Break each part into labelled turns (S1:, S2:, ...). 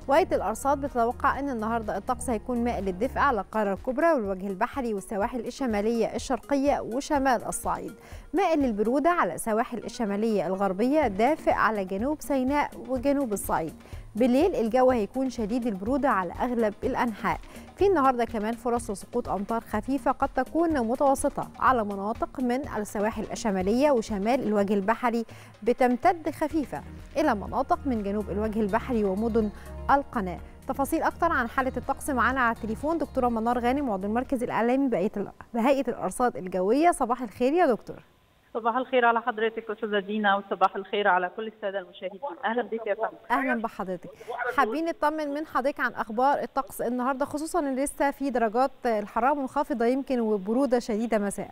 S1: وهيئه الارصاد بتتوقع ان النهارده الطقس هيكون مائل للدفء على القاره الكبرى والوجه البحري والسواحل الشماليه الشرقيه وشمال الصعيد مائل للبروده على السواحل الشماليه الغربيه دافئ على جنوب سيناء وجنوب الصعيد بالليل الجو هيكون شديد البروده على اغلب الانحاء في النهارده كمان فرص لسقوط امطار خفيفه قد تكون متوسطه على مناطق من السواحل الشماليه وشمال الوجه البحري بتمتد خفيفه الى مناطق من جنوب الوجه البحري ومدن القناه تفاصيل اكتر عن حاله الطقس معانا على التليفون دكتوره منار غانم عضو المركز الاعلامي بهيئه الارصاد الجويه صباح الخير يا دكتور
S2: صباح الخير على حضرتك استاذه دينا وصباح الخير على كل الساده المشاهدين اهلا بك يا فندم
S1: اهلا بحضرتك حابين نطمن من حضرتك عن اخبار الطقس النهارده خصوصا ان لسه في درجات الحراره منخفضه يمكن وبروده شديده مساء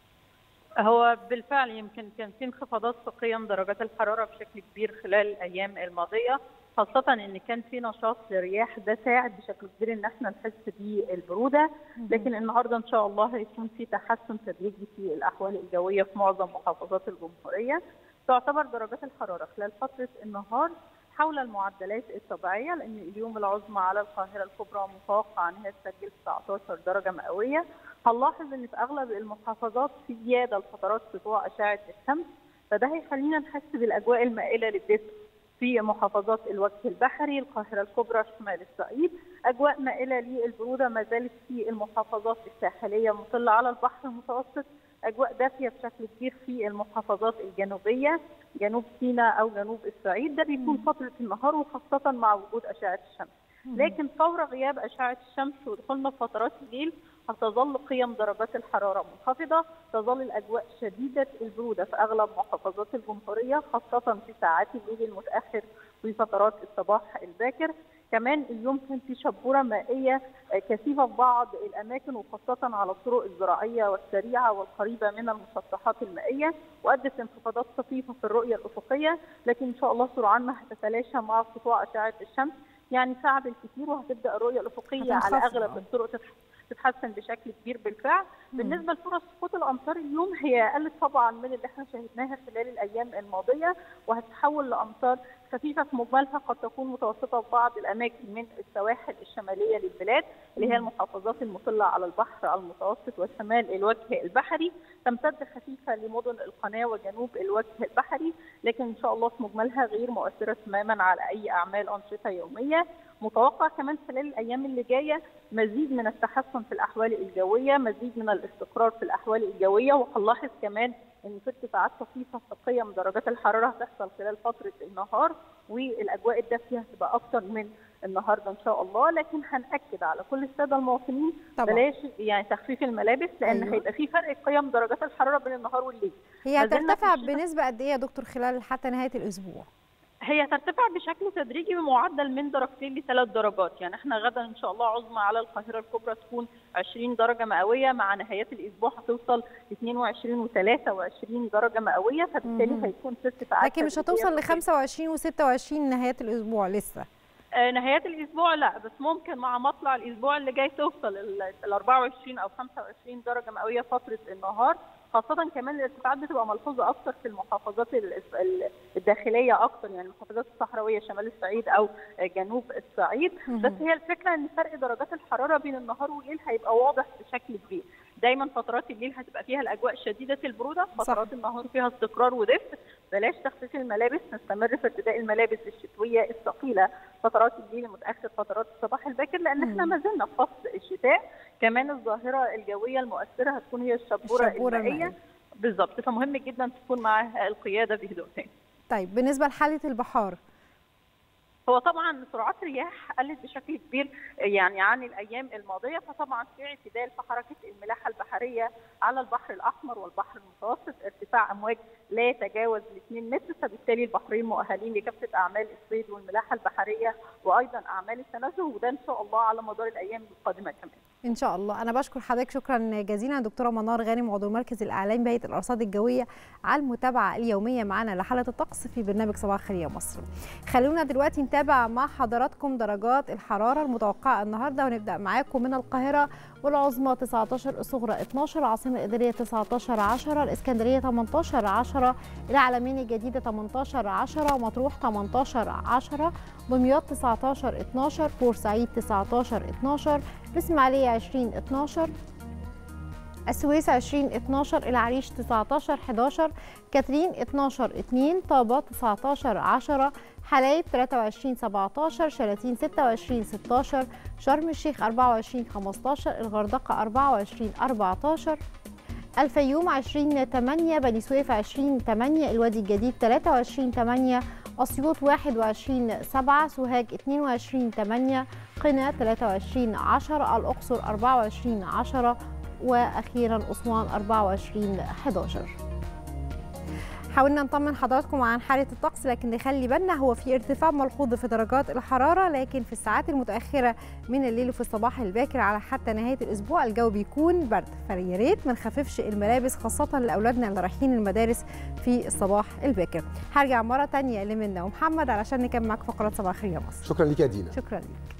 S2: هو بالفعل يمكن كان في انخفاضات في قيم درجات الحراره بشكل كبير خلال الايام الماضيه خاصة ان كان في نشاط لرياح ده ساعد بشكل كبير ان احنا نحس بالبرودة لكن النهاردة ان شاء الله هيكون في تحسن تدريجي في الاحوال الجوية في معظم محافظات الجمهورية تعتبر درجات الحرارة خلال فترة النهار حول المعدلات الطبيعية لان اليوم العظمى على القاهرة الكبرى متوقع ان هي تسجل 19 درجة مئوية هنلاحظ ان في اغلب المحافظات في زيادة لفترات سطوع اشعة الشمس فده هيخلينا نحس بالاجواء المائلة للدفء في محافظات الوجه البحري القاهرة الكبرى شمال الصعيد أجواء مائلة للبرودة ما زالت في المحافظات الساحلية مطلة على البحر المتوسط أجواء دافية بشكل كبير في المحافظات الجنوبية جنوب سيناء أو جنوب الصعيد ده بيكون فترة النهار وخاصة مع وجود أشعة الشمس لكن فور غياب أشعة الشمس ودخولنا في فترات الليل هتظل قيم درجات الحرارة منخفضة تظل الأجواء شديدة البرودة في أغلب محافظات الجمهورية خاصة في ساعات الليل المتأخر وفي فترات الصباح الباكر كمان اليوم كان في شبوره مائيه كثيفه في بعض الاماكن وخاصه على الطرق الزراعيه والسريعه والقريبه من المسطحات المائيه وادت لانخفاضات طفيفه في الرؤيه الافقيه لكن ان شاء الله سرعان ما هتتلاشى مع سطوع اشعه الشمس يعني ساعه بالكثير وهتبدا الرؤيه الافقيه على اغلب الطرق تتحسن بشكل كبير بالفعل بالنسبه لفرص سقوط الامطار اليوم هي اقل طبعا من اللي احنا شاهدناها خلال الايام الماضيه وهتتحول لامطار خفيفه في مجملها قد تكون متوسطه في بعض الاماكن من السواحل الشماليه للبلاد اللي هي المحافظات المطله على البحر المتوسط وشمال الوجه البحري تمتد خفيفه لمدن القناه وجنوب الوجه البحري لكن ان شاء الله في مجملها غير مؤثره تماما على اي اعمال انشطه يوميه متوقع كمان خلال الايام اللي جايه مزيد من التحسن في الاحوال الجويه مزيد من الاستقرار في الاحوال الجويه وهنلاحظ كمان ان في ارتفاعات طفيفه في قيم درجات الحراره هتحصل خلال فتره النهار والاجواء الدافيه هتبقى اكتر من النهارده ان شاء الله لكن هناكد على كل الساده المواطنين
S1: طبعا.
S2: بلاش يعني تخفيف الملابس لان
S1: أيوة.
S2: هيبقى في فرق قيم درجات الحراره بين النهار والليل
S1: هي
S2: ما زلنا
S1: هترتفع
S2: في الشتاء.
S1: بنسبه قد ايه يا دكتور خلال حتى نهايه الاسبوع
S2: هي ترتفع بشكل تدريجي بمعدل من درجتين لثلاث درجات يعني احنا غدا ان شاء الله عظمى على القاهره الكبرى تكون 20 درجه مئويه مع نهايات الاسبوع هتوصل 22 و23 درجه مئويه فبالتالي
S1: مهم.
S2: هيكون في ارتفاعات
S1: لكن مش
S2: تدريجية
S1: هتوصل ل
S2: طفيفة.
S1: 25 و26 نهايه الاسبوع لسه
S2: آه، نهايات الاسبوع لا بس ممكن مع مطلع الاسبوع اللي جاي توصل ال 24 او 25 درجه مئويه فتره النهار خاصة كمان الارتفاعات بتبقى ملحوظة أكتر في المحافظات ال- ال- الداخلية أكتر يعني المحافظات الصحراوية شمال الصعيد أو جنوب الصعيد
S1: مهم.
S2: بس هي الفكرة إن فرق درجات الحرارة بين النهار والليل هيبقى واضح بشكل كبير دايما فترات الليل هتبقى فيها الأجواء شديدة البرودة فترات النهار فيها استقرار ودفء بلاش تخفيف الملابس نستمر في ارتداء الملابس الشتوية الثقيلة فترات الليل المتأخر فترات الصباح الباكر لأن احنا
S1: مم.
S2: ما زلنا في فصل الشتاء كمان الظاهرة الجوية المؤثرة هتكون هي الشبورة,
S1: الشبورة
S2: المائية
S1: المائية.
S2: بالظبط فمهم جدا تكون معاها القيادة بهدوء تاني
S1: طيب بالنسبه لحاله البحار
S2: هو طبعا سرعات الرياح قلت بشكل كبير يعني عن الايام الماضيه فطبعا في اعتدال في حركه الملاحه البحريه على البحر الاحمر والبحر المتوسط ارتفاع امواج لا يتجاوز ال 2 متر فبالتالي البحرين مؤهلين لكافه اعمال الصيد والملاحه البحريه وايضا اعمال التنزه وده ان شاء الله على مدار الايام القادمه كمان.
S1: ان شاء الله انا بشكر حضرتك شكرا جزيلا دكتوره منار غانم عضو المركز الاعلامي بهيئه الارصاد الجويه على المتابعه اليوميه معنا لحاله الطقس في برنامج صباح الخير يا مصر خلونا دلوقتي نتابع مع حضراتكم درجات الحراره المتوقعه النهارده ونبدا معاكم من القاهره والعظمى 19 الصغرى 12 العاصمه الاداريه 19 10 الاسكندريه 18 10 العلمين الجديده 18 10 مطروح 18 10 دمياط 19 12 بورسعيد 19 12 الاسماعيليه 20 12 السويس 20 12 العريش 19 11 كاترين 12 2 طابة 19 10 حلايب 23 17 شلاتين 26 16 شرم الشيخ 24 15 الغردقة 24 14 الفيوم 20 8 بني سويف 20 8 الوادي الجديد 23 8 أسيوط 21 7 سوهاج 22 8 قنا 23 10 الأقصر 24 10 واخيرا اسوان 24 11 حاولنا نطمن حضراتكم عن حالة الطقس لكن نخلي بالنا هو في ارتفاع ملحوظ في درجات الحرارة لكن في الساعات المتأخرة من الليل وفي الصباح الباكر على حتى نهاية الأسبوع الجو بيكون برد فيا ريت ما نخففش الملابس خاصة لأولادنا اللي رايحين المدارس في الصباح الباكر هرجع مرة تانية لمنى ومحمد علشان نكمل معاك فقرات صباح الخير يا مصر
S3: شكرا لك يا دينا
S1: شكرا لك